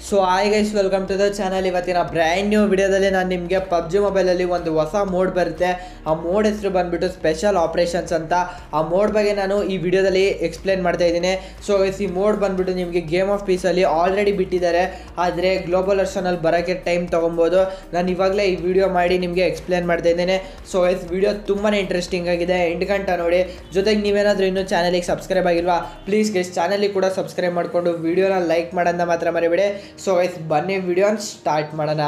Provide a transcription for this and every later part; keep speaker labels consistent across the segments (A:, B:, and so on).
A: so hi guys welcome to the channel ಇವತ್ತಿನ brand new ವಿಡಿಯೋದಲ್ಲಿ ನಾನು ನಿಮಗೆ ಪಬ್ಜಿ ಮೊಬೈಲಲ್ಲಿ ಒಂದು ಹೊಸ ಮೋಡ್ ಬರುತ್ತೆ ಆ ಮೋಡ್ ಹೆಸರು ಬಂದ್ಬಿಟ್ಟು ಸ್ಪೆಷಲ್ ಆಪ್ರೇಷನ್ಸ್ ಅಂತ ಆ ಮೋಡ್ ಬಗ್ಗೆ ನಾನು ಈ ವಿಡಿಯೋದಲ್ಲಿ ಎಕ್ಸ್ಪ್ಲೇನ್ ಮಾಡ್ತಾ ಇದ್ದೀನಿ ಸೊ ಗೈಸ್ ಈ ಮೋಡ್ ಬಂದ್ಬಿಟ್ಟು ನಿಮಗೆ ಗೇಮ್ ಆಫ್ ಪೀಸಲ್ಲಿ ಆಲ್ರೆಡಿ ಬಿಟ್ಟಿದ್ದಾರೆ ಆದರೆ ಗ್ಲೋಬಲ್ ವರ್ಷನಲ್ಲಿ ಬರೋಕ್ಕೆ ಟೈಮ್ ತೊಗೊಬೋದು ನಾನು ಇವಾಗಲೇ ಈ ವಿಡಿಯೋ ಮಾಡಿ ನಿಮಗೆ ಎಕ್ಸ್ಪ್ಲೇನ್ ಮಾಡ್ತಾ ಇದ್ದೇನೆ ಸೊ ಗೈಸ್ ವಿಡಿಯೋ ತುಂಬಾ ಇಂಟ್ರೆಸ್ಟಿಂಗ್ ಆಗಿದೆ ಎಂಟು ಗಂಟೆ ನೋಡಿ ಜೊತೆಗೆ ನೀವೇನಾದರೂ ಇನ್ನೂ ಚಾನಲಿಗೆ ಸಬ್ಸ್ಕ್ರೈಬ್ ಆಗಿಲ್ವಾ ಪ್ಲೀಸ್ ಗೈಸ್ ಚಾನಲಿಗೆ ಕೂಡ ಸಬ್ಸ್ಕ್ರೈಬ್ ಮಾಡಿಕೊಂಡು ವಿಡಿಯೋನ ಲೈಕ್ ಮಾಡೋದನ್ನ ಮಾತ್ರ ಮರಿಬೇಡಿ ಸೊ ಗೈಸ್ ಬನ್ನಿ ವಿಡಿಯೋನ ಸ್ಟಾರ್ಟ್ ಮಾಡೋಣ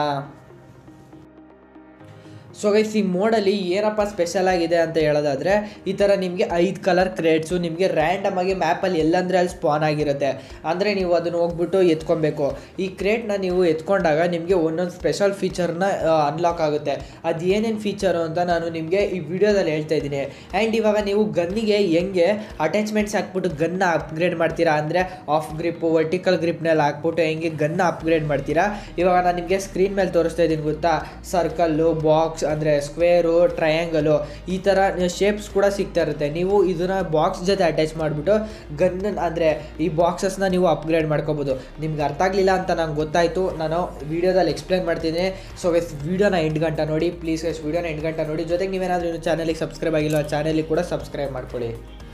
A: ಸೊ ಗೈಸ್ ಈ ಮೋಡಲ್ಲಿ ಏನಪ್ಪ ಸ್ಪೆಷಲ್ ಆಗಿದೆ ಅಂತ ಹೇಳೋದಾದರೆ ಈ ಥರ ನಿಮಗೆ ಐದು ಕಲರ್ ಕ್ರೇಟ್ಸು ನಿಮಗೆ ರ್ಯಾಂಡಮ್ ಆಗಿ ಮ್ಯಾಪಲ್ಲಿ ಎಲ್ಲಂದ್ರೆ ಅಲ್ಲಿ ಸ್ಪಾನ್ ಆಗಿರುತ್ತೆ ಅಂದರೆ ನೀವು ಅದನ್ನು ಹೋಗ್ಬಿಟ್ಟು ಎತ್ಕೊಬೇಕು ಈ ಕ್ರೇಟ್ನ ನೀವು ಎತ್ಕೊಂಡಾಗ ನಿಮಗೆ ಒಂದೊಂದು ಸ್ಪೆಷಲ್ ಫೀಚರ್ನ ಅನ್ಲಾಕ್ ಆಗುತ್ತೆ ಅದು ಏನೇನು ಫೀಚರು ಅಂತ ನಾನು ನಿಮಗೆ ಈ ವಿಡಿಯೋದಲ್ಲಿ ಹೇಳ್ತಾ ಇದ್ದೀನಿ ಆ್ಯಂಡ್ ಇವಾಗ ನೀವು ಗನ್ನಿಗೆ ಹೆಂಗೆ ಅಟ್ಯಾಚ್ಮೆಂಟ್ಸ್ ಹಾಕ್ಬಿಟ್ಟು ಗನ್ನ ಅಪ್ಗ್ರೇಡ್ ಮಾಡ್ತೀರಾ ಅಂದರೆ ಆಫ್ ಗ್ರಿಪ್ಪು ವರ್ಟಿಕಲ್ ಗ್ರಿಪ್ನೆಲ್ಲ ಹಾಕ್ಬಿಟ್ಟು ಹೆಂಗೆ ಗನ್ನ ಅಪ್ಗ್ರೇಡ್ ಮಾಡ್ತೀರಾ ಇವಾಗ ನಾನು ನಿಮಗೆ ಸ್ಕ್ರೀನ್ ಮೇಲೆ ತೋರಿಸ್ತಾ ಇದ್ದೀನಿ ಗೊತ್ತಾ ಸರ್ಕಲ್ಲು ಬಾಕ್ಸ್ ಅಂದರೆ ಸ್ಕ್ವೇರು ಟ್ರಯಾಂಗಲು ಈ ಥರ ಶೇಪ್ಸ್ ಕೂಡ ಸಿಗ್ತಾ ಇರುತ್ತೆ ನೀವು ಇದನ್ನ ಬಾಕ್ಸ್ ಜೊತೆ ಅಟ್ಯಾಚ್ ಮಾಡಿಬಿಟ್ಟು ಗನ್ ಅಂದರೆ ಈ ಬಾಕ್ಸಸ್ನ ನೀವು ಅಪ್ಗ್ರೇಡ್ ಮಾಡ್ಕೋಬೋದು ನಿಮ್ಗೆ ಅರ್ಥ ಆಗಲಿಲ್ಲ ಅಂತ ನಂಗೆ ಗೊತ್ತಾಯಿತು ನಾನು ವೀಡಿಯೋದಲ್ಲಿ ಎಕ್ಸ್ಪ್ಲೇನ್ ಮಾಡ್ತೀನಿ ಸೊ ಎಸ್ ವೀಡಿಯೋನ ಎಂಟು ಗಂಟೆ ನೋಡಿ ಪ್ಲೀಸ್ ಎಸ್ ವೀಡಿಯೋನ ಎಂಟು ಗಂಟೆ ನೋಡಿ ಜೊತೆಗೆ ನೀವೇನಾದರೂ ಇನ್ನು ಚಾನಲಿಗೆ ಸಬ್ಸ್ಕ್ರೈಬ್ ಆಗಿಲ್ಲ ಆ ಚಾನಲಿಗೆ ಕೂಡ ಸಬ್ಸ್ಕ್ರೈಬ್ ಮಾಡ್ಕೊಳ್ಳಿ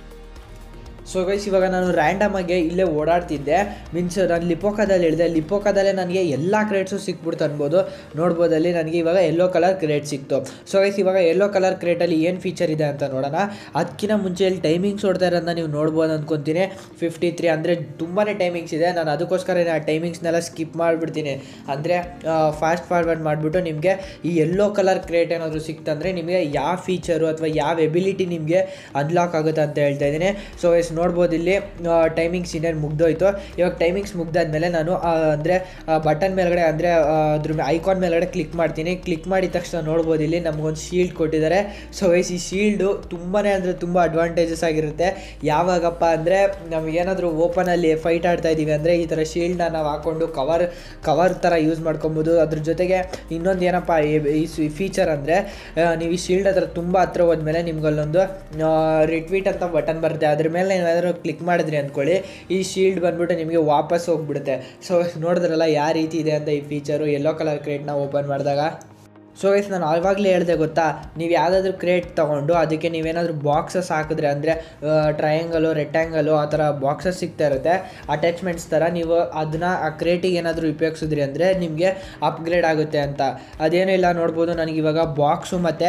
A: ಸೊ ಗೈಸ್ ಇವಾಗ ನಾನು ರ್ಯಾಂಡಮ್ ಆಗಿ ಇಲ್ಲೇ ಓಡಾಡ್ತಿದ್ದೆ ಮೀನ್ಸ್ ನಾನು ಲಿಪೋಕಾದಲ್ಲಿ ಹೇಳಿದೆ ಲಿಪೋಕಾದಲ್ಲೇ ನನಗೆ ಎಲ್ಲ ಕ್ರೇಟ್ಸು ಸಿಕ್ಬಿಡ್ತು ಅನ್ಬೋದು ನೋಡ್ಬೋದು ಅಲ್ಲಿ ನನಗೆ ಇವಾಗ ಯೆಲ್ಲೋ ಕಲರ್ ಕ್ರೇಟ್ ಸಿಕ್ತು ಸೊ ಗೈಸ್ ಇವಾಗ ಯೆಲ್ಲೋ ಕಲರ್ ಕ್ರೇಟಲ್ಲಿ ಏನು ಫೀಚರ್ ಇದೆ ಅಂತ ನೋಡೋಣ ಅದಕ್ಕಿಂತ ಮುಂಚೆ ಇಲ್ಲಿ ಟೈಮಿಂಗ್ಸ್ ಓಡ್ತಾ ಇರೋದನ್ನ ನೀವು ನೋಡ್ಬೋದು ಅಂದ್ಕೊತೀನಿ ಫಿಫ್ಟಿ ತ್ರೀ ಅಂದರೆ ತುಂಬಾ ಟೈಮಿಂಗ್ಸ್ ಇದೆ ನಾನು ಅದಕ್ಕೋಸ್ಕರ ಆ ಟೈಮಿಂಗ್ಸ್ನೆಲ್ಲ ಸ್ಕಿಪ್ ಮಾಡಿಬಿಡ್ತೀನಿ ಅಂದರೆ ಫಾಸ್ಟ್ ಫಾರ್ವರ್ಡ್ ಮಾಡಿಬಿಟ್ಟು ನಿಮಗೆ ಈ ಯೆಲ್ಲೋ ಕಲರ್ ಕ್ರೇಟ್ ಏನಾದರೂ ಸಿಕ್ತಂದರೆ ನಿಮಗೆ ಯಾವ ಫೀಚರು ಅಥವಾ ಯಾವ ಎಬಿಲಿಟಿ ನಿಮಗೆ ಅನ್ಲಾಕ್ ಆಗುತ್ತೆ ಅಂತ ಹೇಳ್ತಾ ಇದ್ದೀನಿ ಸೊ ಎಸ್ ನೋಡ್ಬೋದು ಇಲ್ಲಿ ಟೈಮಿಂಗ್ಸ್ ಇನ್ನೇನು ಮುಗ್ದೋಯ್ತು ಇವಾಗ ಟೈಮಿಂಗ್ಸ್ ಮುಗ್ದಾದ್ಮೇಲೆ ನಾನು ಅಂದರೆ ಬಟನ್ ಮೇಲ್ಗಡೆ ಅಂದರೆ ಅದ್ರ ಐಕಾನ್ ಮೇಲ್ಗಡೆ ಕ್ಲಿಕ್ ಮಾಡ್ತೀನಿ ಕ್ಲಿಕ್ ಮಾಡಿದ ತಕ್ಷಣ ನೋಡ್ಬೋದು ಇಲ್ಲಿ ನಮಗೊಂದು ಶೀಲ್ಡ್ ಕೊಟ್ಟಿದ್ದಾರೆ ಸೊ ವೈಸ್ ಈ ಶೀಲ್ಡು ತುಂಬಾ ಅಂದರೆ ತುಂಬ ಅಡ್ವಾಂಟೇಜಸ್ ಆಗಿರುತ್ತೆ ಯಾವಾಗಪ್ಪ ಅಂದರೆ ನಮಗೇನಾದರೂ ಓಪನಲ್ಲಿ ಫೈಟ್ ಆಡ್ತಾ ಇದ್ದೀವಿ ಅಂದರೆ ಈ ಥರ ಶೀಲ್ಡ್ನ ನಾವು ಹಾಕ್ಕೊಂಡು ಕವರ್ ಕವರ್ ಥರ ಯೂಸ್ ಮಾಡ್ಕೊಬೋದು ಅದ್ರ ಜೊತೆಗೆ ಇನ್ನೊಂದು ಏನಪ್ಪ ಈ ಫೀಚರ್ ಅಂದರೆ ನೀವು ಈ ಶೀಲ್ಡ್ ಹತ್ರ ತುಂಬ ಹತ್ರ ಹೋದ್ಮೇಲೆ ನಿಮ್ಗಲ್ಲೊಂದು ರಿಟ್ವೀಟ್ ಅಂತ ಬಟನ್ ಬರುತ್ತೆ ಅದ್ರ ಮೇಲೆ ಏನಾದರೂ ಕ್ಲಿಕ್ ಮಾಡಿದ್ರಿ ಅಂದ್ಕೊಳ್ಳಿ ಈ ಶೀಲ್ಡ್ ಬಂದ್ಬಿಟ್ಟು ನಿಮಗೆ ವಾಪಸ್ ಹೋಗ್ಬಿಡುತ್ತೆ ಸೊ ನೋಡಿದ್ರಲ್ಲ ಯಾವ ರೀತಿ ಇದೆ ಅಂತ ಈ ಫೀಚರು ಯೆಲ್ಲೋ ಕಲರ್ ಕ್ರೇಟ್ನ ಓಪನ್ ಮಾಡಿದಾಗ ಸೊ ಗೈಸ್ ನಾನು ಆವಾಗಲೇ ಹೇಳಿದೆ ಗೊತ್ತಾ ನೀವು ಯಾವುದಾದ್ರೂ ಕ್ರೇಟ್ ತೊಗೊಂಡು ಅದಕ್ಕೆ ನೀವೇನಾದರೂ ಬಾಕ್ಸಸ್ ಹಾಕಿದ್ರೆ ಅಂದರೆ ಟ್ರಯಾಂಗಲು ರೆಕ್ಟ್ಯಾಂಗಲು ಆ ಥರ ಬಾಕ್ಸಸ್ ಸಿಗ್ತಾ ಇರುತ್ತೆ ಅಟ್ಯಾಚ್ಮೆಂಟ್ಸ್ ಥರ ನೀವು ಅದನ್ನ ಆ ಕ್ರೇಟಿಗೆ ಏನಾದರೂ ಉಪಯೋಗಿಸಿದ್ರಿ ಅಂದರೆ ನಿಮಗೆ ಅಪ್ಗ್ರೇಡ್ ಆಗುತ್ತೆ ಅಂತ ಅದೇನೂ ಇಲ್ಲ ನೋಡ್ಬೋದು ನನಗೆ ಇವಾಗ ಬಾಕ್ಸು ಮತ್ತು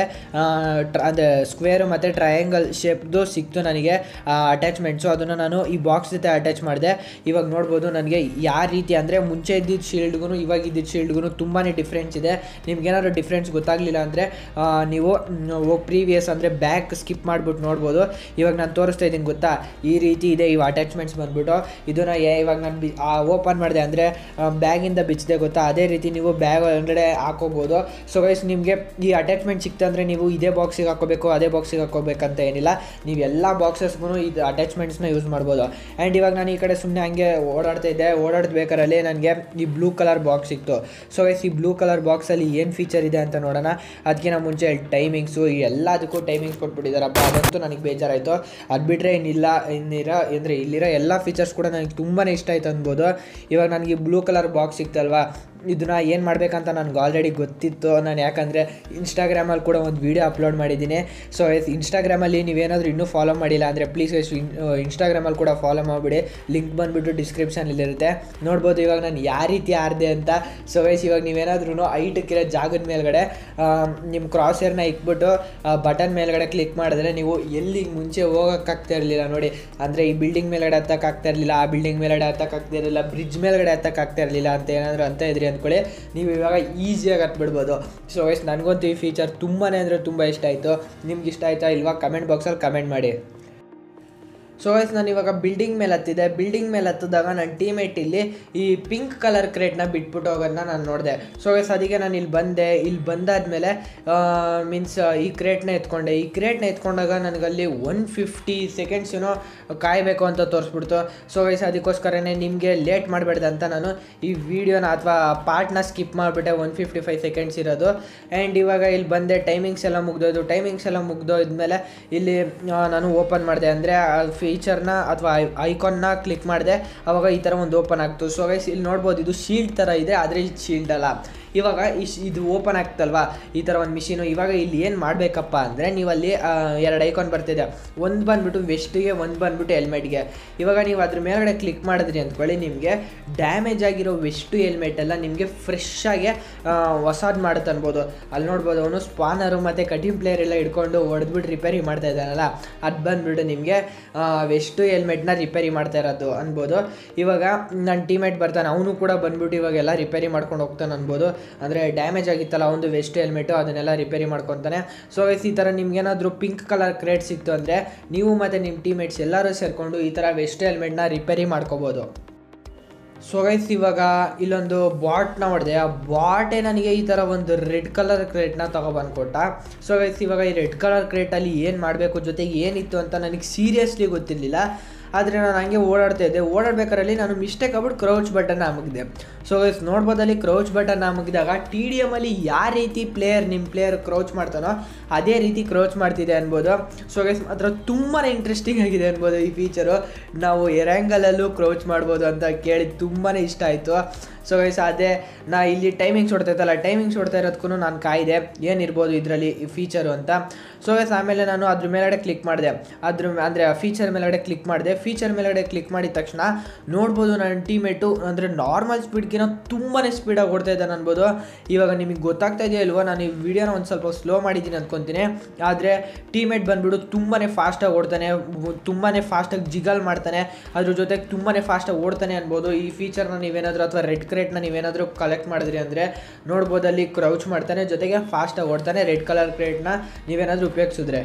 A: ಟ್ರ ಅಂದರೆ ಸ್ಕ್ವೇರು ಮತ್ತು ಟ್ರಯಾಂಗಲ್ ಶೇಪ್ದು ಸಿಕ್ತು ನನಗೆ ಅಟ್ಯಾಚ್ಮೆಂಟ್ಸು ಅದನ್ನು ನಾನು ಈ ಬಾಕ್ಸ್ ಜೊತೆ ಅಟ್ಯಾಚ್ ಮಾಡಿದೆ ಇವಾಗ ನೋಡ್ಬೋದು ನನಗೆ ಯಾವ ರೀತಿ ಅಂದರೆ ಮುಂಚೆ ಇದ್ದಿದ್ದ ಶೀಲ್ಡ್ಗೂ ಇವಾಗ ಇದ್ದಿದ್ದ ಶೀಲ್ಡ್ಗೂ ತುಂಬಾ ಡಿಫ್ರೆನ್ಸ್ ಇದೆ ನಿಮ್ಗೇನಾದ್ರು ಡಿಫ್ರೆನ್ಸ್ ಗೊತ್ತಾಗಲಿಲ್ಲ ಅಂದರೆ ನೀವು ಪ್ರೀವಿಯಸ್ ಅಂದರೆ ಬ್ಯಾಕ್ ಸ್ಕಿಪ್ ಮಾಡಿಬಿಟ್ಟು ನೋಡ್ಬೋದು ಇವಾಗ ನಾನು ತೋರಿಸ್ತಾ ಇದ್ದೀನಿ ಗೊತ್ತಾ ಈ ರೀತಿ ಇದೆ ಇವು ಅಟ್ಯಾಚ್ಮೆಂಟ್ಸ್ ಬಂದ್ಬಿಟ್ಟು ಇದನ್ನು ಇವಾಗ ನಾನು ಬಿ ಓಪನ್ ಮಾಡಿದೆ ಅಂದರೆ ಬ್ಯಾಗಿಂದ ಬಿಚ್ಚಿದೆ ಗೊತ್ತಾ ಅದೇ ರೀತಿ ನೀವು ಬ್ಯಾಗ್ ಒಳಗಡೆ ಹಾಕೋಬೋದು ಸೊ ಗೈಸ್ ನಿಮಗೆ ಈ ಅಟ್ಯಾಚ್ಮೆಂಟ್ ಸಿಕ್ತಂದರೆ ನೀವು ಇದೇ ಬಾಕ್ಸಿಗೆ ಹಾಕೋಬೇಕು ಅದೇ ಬಾಕ್ಸಿಗೆ ಹಾಕೋಬೇಕಂತ ಏನಿಲ್ಲ ನೀವು ಎಲ್ಲ ಬಾಕ್ಸಸ್ಗೂ ಇದು ಅಟ್ಯಾಚ್ಮೆಂಟ್ಸ್ನ ಯೂಸ್ ಮಾಡ್ಬೋದು ಆ್ಯಂಡ್ ಇವಾಗ ನಾನು ಈ ಕಡೆ ಸುಮ್ಮನೆ ಹಂಗೆ ಓಡಾಡ್ತಾ ಇದ್ದೆ ಓಡಾಡ್ಬೇಕಾರಲ್ಲಿ ನನಗೆ ಈ ಬ್ಲೂ ಕಲರ್ ಬಾಕ್ಸ್ ಸಿಕ್ತು ಸೊ ಗೈಸ್ ಈ ಬ್ಲೂ ಕಲರ್ ಬಾಕ್ಸಲ್ಲಿ ಏನು ಫೀಚರ್ ಇದೆ ಅಂತ ನೋಡೋಣ ಅದಕ್ಕಿಂತ ಮುಂಚೆ ಟೈಮಿಂಗ್ಸು ಎಲ್ಲದಕ್ಕೂ ಟೈಮಿಂಗ್ಸ್ ಕೊಟ್ಬಿಟ್ಟಿದ್ದಾರಪ್ಪ ಅದಂತೂ ನನಗೆ ಬೇಜಾರಾಯಿತು ಅದು ಬಿಟ್ಟರೆ ಇನ್ನಿಲ್ಲ ಇನ್ನಿರೋ ಅಂದರೆ ಇಲ್ಲಿರೋ ಎಲ್ಲ ಫೀಚರ್ಸ್ ಕೂಡ ನನಗೆ ತುಂಬಾ ಇಷ್ಟ ಆಯ್ತು ಅನ್ಬೋದು ಇವಾಗ ನನಗೆ ಬ್ಲೂ ಕಲರ್ ಬಾಕ್ಸ್ ಸಿಕ್ತಲ್ವಾ ಇದನ್ನ ಏನು ಮಾಡಬೇಕಂತ ನನಗೆ ಆಲ್ರೆಡಿ ಗೊತ್ತಿತ್ತು ನಾನು ಯಾಕಂದರೆ ಇನ್ಸ್ಟಾಗ್ರಾಮಲ್ಲಿ ಕೂಡ ಒಂದು ವೀಡಿಯೋ ಅಪ್ಲೋಡ್ ಮಾಡಿದ್ದೀನಿ ಸೊ ಎಸ್ ಇನ್ಸ್ಟಾಗ್ರಾಮಲ್ಲಿ ನೀವೇನಾದರೂ ಇನ್ನೂ ಫಾಲೋ ಮಾಡಿಲ್ಲ ಅಂದರೆ ಪ್ಲೀಸ್ ಎಸ್ ಇನ್ಸ್ಟಾಗ್ರಾಮಲ್ಲಿ ಕೂಡ ಫಾಲೋ ಮಾಡಿಬಿಡಿ ಲಿಂಕ್ ಬಂದುಬಿಟ್ಟು ಡಿಸ್ಕ್ರಿಪ್ಷನಲ್ಲಿರುತ್ತೆ ನೋಡ್ಬೋದು ಇವಾಗ ನಾನು ಯಾವ ರೀತಿ ಆಡಿದೆ ಅಂತ ಸೊ ವೈಸ್ ಇವಾಗ ನೀವೇನಾದ್ರೂ ಐಟಕ್ಕಿರೋ ಜಾಗದ ಮೇಲ್ಗಡೆ ನಿಮ್ಮ ಕ್ರಾಸ್ ಏರ್ನ ಇಕ್ಬಿಟ್ಟು ಬಟನ್ ಮೇಲ್ಗಡೆ ಕ್ಲಿಕ್ ಮಾಡಿದ್ರೆ ನೀವು ಎಲ್ಲಿ ಮುಂಚೆ ಹೋಗೋಕ್ಕಾಗ್ತಾ ಇರಲಿಲ್ಲ ನೋಡಿ ಅಂದರೆ ಈ ಬಿಲ್ಡಿಂಗ್ ಮೇಲ್ಗಡೆ ಹತ್ತಕ್ಕಾಗ್ತಾ ಇರಲಿಲ್ಲ ಆ ಬಿಲ್ಡಿಂಗ್ ಮೇಲ್ಗಡೆ ಹತ್ತಕ್ಕಾಗ್ತಾ ಇರಲಿಲ್ಲ ಬ್ರಿಡ್ಜ್ ಮೇಲ್ಗಡೆ ಹತ್ತಕ್ಕಾಗ್ತಾ ಇರಲಿಲ್ಲ ಅಂತ ಏನಾದರೂ ಅಂತ ಇದ್ರಿ ಅಂದ್ಕೊಳ್ಳಿ ನೀವು ಇವಾಗ ಈಸಿಯಾಗಿ ಹತ್ಬಿಡ್ಬೋದು ಸೊ ವೈಸ್ ನನಗಂತೂ ಈ ಫೀಚರ್ ತುಂಬಾ ಅಂದರೆ ತುಂಬ ಇಷ್ಟ ಆಯಿತು ನಿಮ್ಗೆ ಇಷ್ಟ ಆಯಿತಾ ಇಲ್ವಾ ಕಮೆಂಟ್ ಬಾಕ್ಸಲ್ಲಿ ಕಮೆಂಟ್ ಮಾಡಿ ಸೊ ಗೈಸ್ ನಾನು ಇವಾಗ ಬಿಲ್ಡಿಂಗ್ ಮೇಲೆ ಹತ್ತಿದೆ ಬಿಲ್ಡಿಂಗ್ ಮೇಲೆ ಹತ್ತಿದಾಗ ನನ್ನ ಟೀಮೇಟ್ ಇಲ್ಲಿ ಈ ಪಿಂಕ್ ಕಲರ್ ಕ್ರೇಟ್ನ ಬಿಟ್ಬಿಟ್ಟು ಹೋಗೋದನ್ನ ನಾನು ನೋಡಿದೆ ಸೊ ಗೈಸ್ ಅದಕ್ಕೆ ನಾನು ಇಲ್ಲಿ ಬಂದೆ ಇಲ್ಲಿ ಬಂದಾದ್ಮೇಲೆ ಮೀನ್ಸ್ ಈ ಕ್ರೇಟ್ನ ಎತ್ಕೊಂಡೆ ಈ ಕ್ರೇಟ್ನ ಎತ್ಕೊಂಡಾಗ ನನಗಲ್ಲಿ ಒನ್ ಫಿಫ್ಟಿ ಸೆಕೆಂಡ್ಸ್ ಏನೋ ಕಾಯಬೇಕು ಅಂತ ತೋರಿಸ್ಬಿಡ್ತು ಸೊ ಗೈಸ್ ಅದಕ್ಕೋಸ್ಕರನೇ ನಿಮಗೆ ಲೇಟ್ ಮಾಡಬೇಡ್ದು ಅಂತ ನಾನು ಈ ವಿಡಿಯೋನ ಅಥವಾ ಪಾರ್ಟ್ನ ಸ್ಕಿಪ್ ಮಾಡಿಬಿಟ್ಟೆ ಒನ್ ಫಿಫ್ಟಿ ಫೈವ್ ಸೆಕೆಂಡ್ಸ್ ಇರೋದು ಆ್ಯಂಡ್ ಇವಾಗ ಇಲ್ಲಿ ಬಂದೆ ಟೈಮಿಂಗ್ಸ್ ಎಲ್ಲ ಮುಗ್ದೋದು ಟೈಮಿಂಗ್ಸ್ ಎಲ್ಲ ಮುಗ್ದೋದ್ಮೇಲೆ ಇಲ್ಲಿ ಆ, ನಾನು ಓಪನ್ ಮಾಡಿದೆ ಅಂದರೆ ಫೀಚರ್ನ ಅಥವಾ ಐಕಾನ್ನ ಕ್ಲಿಕ್ ಮಾಡಿದೆ ಅವಾಗ ಈ ಥರ ಒಂದು ಓಪನ್ ಆಗ್ತು ಸೊ ಗೈಸ್ ಇಲ್ಲಿ ನೋಡ್ಬೋದು ಇದು ಶೀಲ್ಡ್ ಥರ ಇದೆ ಆದರೆ ಇದು ಶೀಲ್ಡ್ ಅಲ್ಲ ಇವಾಗ ಇಶ್ ಇದು ಓಪನ್ ಆಗ್ತಲ್ವಾ ಈ ಥರ ಒಂದು ಮಿಷಿನು ಇವಾಗ ಇಲ್ಲಿ ಏನು ಮಾಡಬೇಕಪ್ಪ ಅಂದರೆ ನೀವು ಅಲ್ಲಿ ಎರಡು ಐಕಾನ್ ಬರ್ತಿದೆ ಒಂದು ಬಂದ್ಬಿಟ್ಟು ವೆಸ್ಟಿಗೆ ಒಂದು ಬಂದ್ಬಿಟ್ಟು ಹೆಲ್ಮೆಟ್ಗೆ ಇವಾಗ ನೀವು ಅದ್ರ ಮೇಲ್ಗಡೆ ಕ್ಲಿಕ್ ಮಾಡಿದ್ರಿ ಅಂದ್ಕೊಳ್ಳಿ ನಿಮಗೆ ಡ್ಯಾಮೇಜ್ ಆಗಿರೋ ವೆಸ್ಟು ಹೆಲ್ಮೆಟ್ ಎಲ್ಲ ನಿಮಗೆ ಫ್ರೆಶ್ ಆಗಿ ಹೊಸಾದ್ ಮಾಡುತ್ತೆ ಅನ್ಬೋದು ಅಲ್ಲಿ ನೋಡ್ಬೋದು ಅವನು ಸ್ಪಾನರು ಮತ್ತು ಕಟಿಂಗ್ ಪ್ಲೇಯರ್ ಎಲ್ಲ ಹಿಡ್ಕೊಂಡು ಹೊಡೆದ್ಬಿಟ್ಟು ರಿಪೇರಿ ಮಾಡ್ತಾ ಇದ್ದಾನಲ್ಲ ಅದು ಬಂದ್ಬಿಟ್ಟು ನಿಮಗೆ ವೆಸ್ಟು ಹೆಲ್ಮೆಟ್ನ ರಿಪೇರಿ ಮಾಡ್ತಾ ಇರೋದು ಅನ್ಬೋದು ಇವಾಗ ನನ್ನ ಟೀಮೇಟ್ ಬರ್ತಾನೆ ಅವನು ಕೂಡ ಬಂದ್ಬಿಟ್ಟು ಇವಾಗೆಲ್ಲ ರಿಪೇರಿ ಮಾಡ್ಕೊಂಡು ಹೋಗ್ತಾನೆ ಅನ್ಬೋದು ಅಂದರೆ ಡ್ಯಾಮೇಜ್ ಆಗಿತ್ತಲ್ಲ ಒಂದು ವೆಸ್ಟ್ ಹೆಲ್ಮೆಟು ಅದನ್ನೆಲ್ಲ ರಿಪೇರಿ ಮಾಡ್ಕೊತಾನೆ ಸೊ ಗೈಸ್ ಈ ಥರ ನಿಮ್ಗೇನಾದರೂ ಪಿಂಕ್ ಕಲರ್ ಕ್ರೇಟ್ ಸಿಕ್ತು ಅಂದರೆ ನೀವು ಮತ್ತು ನಿಮ್ಮ ಟೀಮೇಟ್ಸ್ ಎಲ್ಲರೂ ಸೇರಿಕೊಂಡು ಈ ಥರ ವೆಸ್ಟ್ ಹೆಲ್ಮೆಟ್ನ ರಿಪೇರಿ ಮಾಡ್ಕೋಬೋದು ಸೊ ಗೈಸ್ ಇವಾಗ ಇಲ್ಲೊಂದು ಬಾಟ್ನ ಹೊಡೆದೆ ಆ ಬಾಟೇ ನನಗೆ ಈ ಥರ ಒಂದು ರೆಡ್ ಕಲರ್ ಕ್ರೇಟ್ನ ತೊಗೊಬಂದು ಕೊಟ್ಟ ಸೊ ಗೈಸ್ ಇವಾಗ ಈ ರೆಡ್ ಕಲರ್ ಕ್ರೇಟಲ್ಲಿ ಏನು ಮಾಡಬೇಕು ಜೊತೆಗೆ ಏನಿತ್ತು ಅಂತ ನನಗೆ ಸೀರಿಯಸ್ಲಿ ಗೊತ್ತಿರಲಿಲ್ಲ ಆದರೆ ನಾನು ಹಂಗೆ ಓಡಾಡ್ತಾ ಇದ್ದೆ ಓಡಾಡ್ಬೇಕಾರಲ್ಲಿ ನಾನು ಮಿಸ್ಟೇಕ್ ಆಗ್ಬಿಟ್ಟು ಕ್ರೌಚ್ ಬಟನ್ ಅಮಗಿದೆ ಸೊ ಗೈಸ್ ನೋಡ್ಬೋದಲ್ಲಿ ಕ್ರೌಚ್ ಬಟನ್ ಅಮಗಿದಾಗ ಟಿ ಡಿ ಎಮಲ್ಲಿ ಯಾವ ರೀತಿ ಪ್ಲೇಯರ್ ನಿಮ್ಮ ಪ್ಲೇಯರ್ ಕ್ರೌಚ್ ಮಾಡ್ತಾನೋ ಅದೇ ರೀತಿ ಕ್ರೌಚ್ ಮಾಡ್ತಿದೆ ಅನ್ಬೋದು ಸೊ ಗೈಸ್ ಮಾತ್ರ ತುಂಬಾ ಇಂಟ್ರೆಸ್ಟಿಂಗ್ ಆಗಿದೆ ಅನ್ಬೋದು ಈ ಫೀಚರು ನಾವು ಎರಂಗಲಲ್ಲೂ ಕ್ರೌಚ್ ಮಾಡ್ಬೋದು ಅಂತ ಕೇಳಿ ತುಂಬಾ ಇಷ್ಟ ಆಯಿತು ಸೊ ಗೈಸ್ ಅದೇ ನಾ ಇಲ್ಲಿ ಟೈಮಿಂಗ್ಸ್ ಹೊಡ್ತೈತಲ್ಲ ಟೈಮಿಂಗ್ಸ್ ಹೊಡ್ತಾ ಇರೋದಕ್ಕೂ ನಾನು ಕಾಯ್ದೆ ಏನಿರ್ಬೋದು ಇದರಲ್ಲಿ ಈ ಫೀಚರು ಅಂತ ಸೊ ಗೈಸ್ ಆಮೇಲೆ ನಾನು ಅದ್ರ ಮೇಲ್ಗಡೆ ಕ್ಲಿಕ್ ಮಾಡಿದೆ ಅದ್ರ ಅಂದರೆ ಫೀಚರ್ ಮೇಲ್ಗಡೆ ಕ್ಲಿಕ್ ಮಾಡಿದೆ ಫೀಚರ್ ಮೇಲ್ಗಡೆ ಕ್ಲಿಕ್ ಮಾಡಿದ ತಕ್ಷಣ ನೋಡ್ಬೋದು ನನ್ನ ಟೀಮೇಟು ಅಂದರೆ ನಾರ್ಮಲ್ ಸ್ಪೀಡ್ಗಿನ ತುಂಬಾ ಸ್ಪೀಡಾಗಿ ಓಡ್ತಾ ಇದ್ದಾನೆ ಅನ್ಬೋದು ಇವಾಗ ನಿಮಗೆ ಗೊತ್ತಾಗ್ತಾ ಇದೆಯಾ ಇಲ್ವೋ ನಾನು ಈ ವಿಡಿಯೋನ ಒಂದು ಸ್ವಲ್ಪ ಸ್ಲೋ ಮಾಡಿದ್ದೀನಿ ಅಂದ್ಕೊತೀನಿ ಆದರೆ ಟೀಮೇಟ್ ಬಂದ್ಬಿಟ್ಟು ತುಂಬಾ ಫಾಸ್ಟಾಗಿ ಓಡ್ತಾನೆ ತುಂಬಾ ಫಾಸ್ಟಾಗಿ ಜಿಗಲ್ ಮಾಡ್ತಾನೆ ಅದ್ರ ಜೊತೆಗೆ ತುಂಬಾ ಫಾಸ್ಟಾಗಿ ಓಡ್ತಾನೆ ಅನ್ಬೋದು ಈ ಫೀಚರ್ನ ನೀವೇನಾದರೂ ಅಥವಾ ರೆಡ್ ಕ್ರೇಟ್ನ ನೀವೇನಾದರೂ ಕಲೆಕ್ಟ್ ಮಾಡಿದ್ರಿ ಅಂದರೆ ನೋಡ್ಬೋದು ಅಲ್ಲಿ ಕ್ರೌಚ್ ಮಾಡ್ತಾನೆ ಜೊತೆಗೆ ಫಾಸ್ಟಾಗಿ ಓಡ್ತಾನೆ ರೆಡ್ ಕಲರ್ ಕ್ರೇಟ್ನ ನೀವೇನಾದರೂ ಉಪಯೋಗಿಸಿದ್ರೆ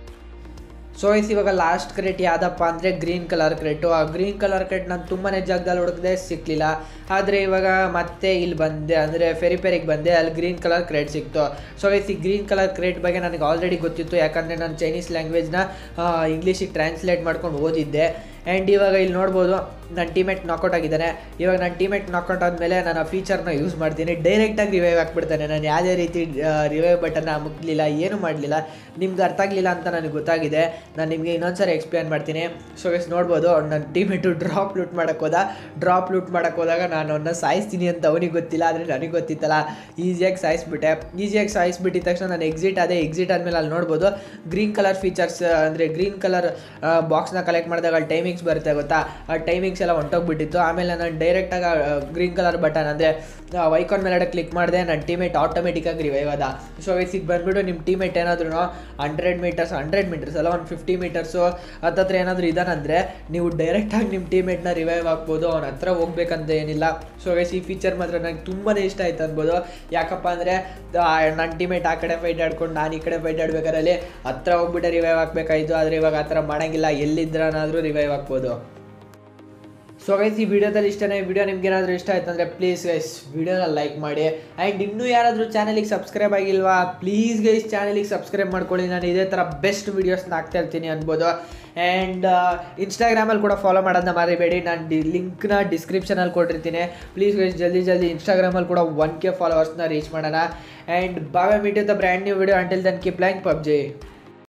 A: ಸೊ ಇಸ್ ಇವಾಗ ಲಾಸ್ಟ್ ಕ್ರೇಟ್ ಯಾವುದಪ್ಪ ಅಂದರೆ ಗ್ರೀನ್ ಕಲರ್ ಕ್ರೇಟು ಆ ಗ್ರೀನ್ ಕಲರ್ ಕ್ರೇಟ್ ನಾನು ತುಂಬಾ ಜಾಗದಲ್ಲಿ ಹುಡುಕಿದೆ ಸಿಕ್ಕಲಿಲ್ಲ ಆದರೆ ಇವಾಗ ಮತ್ತೆ ಇಲ್ಲಿ ಬಂದೆ ಅಂದರೆ ಫೆರಿಪೆರಿಗೆ ಬಂದೆ ಅಲ್ಲಿ ಗ್ರೀನ್ ಕಲರ್ ಕ್ರೇಟ್ ಸಿಕ್ತು ಸೊ ಗೈಸ್ ಈ ಗ್ರೀನ್ ಕಲರ್ ಕ್ರೇಟ್ ಬಗ್ಗೆ ನನಗೆ ಆಲ್ರೆಡಿ ಗೊತ್ತಿತ್ತು ಯಾಕಂದರೆ ನಾನು ಚೈನೀಸ್ ಲ್ಯಾಂಗ್ವೇಜ್ನ ಇಂಗ್ಲೀಷಿಗೆ ಟ್ರಾನ್ಸ್ಲೇಟ್ ಮಾಡ್ಕೊಂಡು ಓದಿದ್ದೆ ಆ್ಯಂಡ್ ಇವಾಗ ಇಲ್ಲಿ ನೋಡ್ಬೋದು ನನ್ನ ಟೀಮೇಟ್ ನಾಕೌಟ್ ಆಗಿದ್ದಾನೆ ಇವಾಗ ನನ್ನ ಟೀಮೇಟ್ ನಾಕೌಟ್ ಆದಮೇಲೆ ನಾನು ಆ ಫೀಚರ್ನ ಯೂಸ್ ಮಾಡ್ತೀನಿ ಡೈರೆಕ್ಟಾಗಿ ರಿವೈವ್ ಹಾಕ್ಬಿಡ್ತಾನೆ ನಾನು ಯಾವುದೇ ರೀತಿ ರಿವೈವ್ ಬಟನ್ನ ಮುಟ್ಲಿಲ್ಲ ಏನೂ ಮಾಡಲಿಲ್ಲ ನಿಮ್ಗೆ ಅರ್ಥ ಆಗಲಿಲ್ಲ ಅಂತ ನನಗೆ ಗೊತ್ತಾಗಿದೆ ನಾನು ನಿಮಗೆ ಇನ್ನೊಂದ್ಸರಿ ಎಕ್ಸ್ಪ್ಲೇನ್ ಮಾಡ್ತೀನಿ ಸೊ ಗೈಸ್ ನೋಡ್ಬೋದು ನನ್ನ ಟೀಮೇಟು ಡ್ರಾಪ್ ಲೂಟ್ ಮಾಡೋಕ್ಕೆ ಹೋದ ಡ್ರಾಪ್ ಲೂಟ್ ಮಾಡೋಕ್ಕೆ ಹೋದಾಗ ನಾನು ಅವನ್ನ ಸಾಯಿಸ್ತೀನಿ ಅಂತ ಅವನಿಗೆ ಗೊತ್ತಿಲ್ಲ ಆದರೆ ನನಗೆ ಗೊತ್ತಿತ್ತಲ್ಲ ಈಸಿಯಾಗಿ ಸಾಯಿಸ್ಬಿಟ್ಟೆ ಈಸಿಯಾಗಿ ಸಾಯಿಸ್ಬಿಟ್ಟಿದ ತಕ್ಷಣ ನಾನು ಎಕ್ಸಿಟ್ ಅದೇ ಎಕ್ಸಿಟ್ ಆದಮೇಲೆ ಅಲ್ಲಿ ನೋಡ್ಬೋದು ಗ್ರೀನ್ ಕಲರ್ ಫೀಚರ್ಸ್ ಅಂದರೆ ಗ್ರೀನ್ ಕಲರ್ ಬಾಕ್ಸ್ನ ಕಲೆಕ್ಟ್ ಮಾಡಿದಾಗ ಅಲ್ಲಿ ಟೈಮಿಂಗ್ಸ್ ಬರುತ್ತೆ ಗೊತ್ತಾ ಆ ಟೈಮಿಂಗ್ಸ್ ಎಲ್ಲ ಹೊಂಟೋಗ್ಬಿಟ್ಟಿತ್ತು ಆಮೇಲೆ ನಾನು ಡೈರೆಕ್ಟಾಗಿ ಗ್ರೀನ್ ಕಲರ್ ಬಟನ್ ಅಂದರೆ ವೈಕಾನ್ ಮೇಲ್ಗಡೆ ಕ್ಲಿಕ್ ಮಾಡಿದೆ ನನ್ನ ಟೀಮೇಟ್ ಆಟೋಮೆಟಿಕ್ಕಾಗಿ ರಿವೈವ್ ಅದ ಸೊ ವಯಸ್ಸಿಗೆ ಬಂದುಬಿಟ್ಟು ನಿಮ್ಮ ಟೀಮೇಟ್ ಏನಾದ್ರೂ ಹಂಡ್ರೆಡ್ ಮೀಟರ್ಸ್ ಹಂಡ್ರೆಡ್ ಮೀಟರ್ಸ್ ಅಲ್ಲ ಒಂದು ಫಿಫ್ಟಿ ಮೀಟರ್ಸು ಹತ್ತತ್ರ ಏನಾದರೂ ಇದಾನಂದರೆ ನೀವು ಡೈರೆಕ್ಟಾಗಿ ನಿಮ್ಮ ಟೀಮೇಟ್ನ ರಿವೈವ್ ಆಗ್ಬೋದು ಅವನ ಹತ್ರ ಹೋಗ್ಬೇಕಂತ ಏನಿಲ್ಲ ಸೊ ಗೈಸ್ ಈ ಫೀಚರ್ ಮಾತ್ರ ನನಗೆ ತುಂಬಾ ಇಷ್ಟ ಆಯ್ತು ಅನ್ಬೋದು ಯಾಕಪ್ಪ ಅಂದರೆ ನನ್ನ ಟೀಮೇಟ್ ಆ ಕಡೆ ಫೈಟ್ ಆಡ್ಕೊಂಡು ನಾನು ಈ ಕಡೆ ಫೈಟ್ ಆಡ್ಬೇಕಾರಲ್ಲಿ ಹತ್ರ ಹೋಗ್ಬಿಟ್ಟೆ ರಿವೈವ್ ಹಾಕ್ಬೇಕಾಯ್ತು ಆದರೆ ಇವಾಗ ಆ ಥರ ಮಾಡೋಂಗಿಲ್ಲ ಎಲ್ಲಿದ್ರನಾದರೂ ರಿವೈವ್ ಹಾಕ್ಬೋದು ಸೊ ಗೈಸ್ ಈ ವಿಡಿಯೋದಲ್ಲಿ ಇಷ್ಟನೇ ವಿಡಿಯೋ ನಿಮ್ಗೆ ಏನಾದರೂ ಇಷ್ಟ ಆಯ್ತು ಅಂದರೆ ಪ್ಲೀಸ್ ಗೈಸ್ ವಿಡಿಯೋನ ಲೈಕ್ ಮಾಡಿ ಆ್ಯಂಡ್ ಇನ್ನೂ ಯಾರಾದರೂ ಚಾನಲಿಗೆ ಸಬ್ಸ್ಕ್ರೈಬ್ ಆಗಿಲ್ವಾ ಪ್ಲೀಸ್ ಗೈಸ್ ಚಾನಲಿಗೆ ಸಬ್ಸ್ಕ್ರೈಬ್ ಮಾಡ್ಕೊಳ್ಳಿ ನಾನು ಇದೇ ಥರ ಬೆಸ್ಟ್ ವೀಡಿಯೋಸ್ನ ಹಾಕ್ತಾ ಇರ್ತೀನಿ ಅನ್ಬೋದು ಆ್ಯಂಡ್ ಇನ್ಸ್ಟಾಗ್ರಾಮಲ್ಲಿ ಕೂಡ ಫಾಲೋ ಮಾಡೋದನ್ನ ಮರಿಬೇಡಿ ನಾನು ಡಿ ಲಿಂಕ್ನ ಡಿಸ್ಕ್ರಿಪ್ಷನಲ್ಲಿ ಕೊಟ್ಟಿರ್ತೀನಿ ಪ್ಲೀಸ್ ಗೈಸ್ ಜಲ್ದಿ ಜಲ್ದಿ ಇನ್ಸ್ಟಾಗ್ರಾಮಲ್ಲಿ ಕೂಡ ಒನ್ ಕೆ ಫಾಲೋವರ್ಸ್ನ ರೀಚ್ ಮಾಡೋಣ ಆ್ಯಂಡ್ ಬಾವೆ meet the brand new video until then keep like PUBG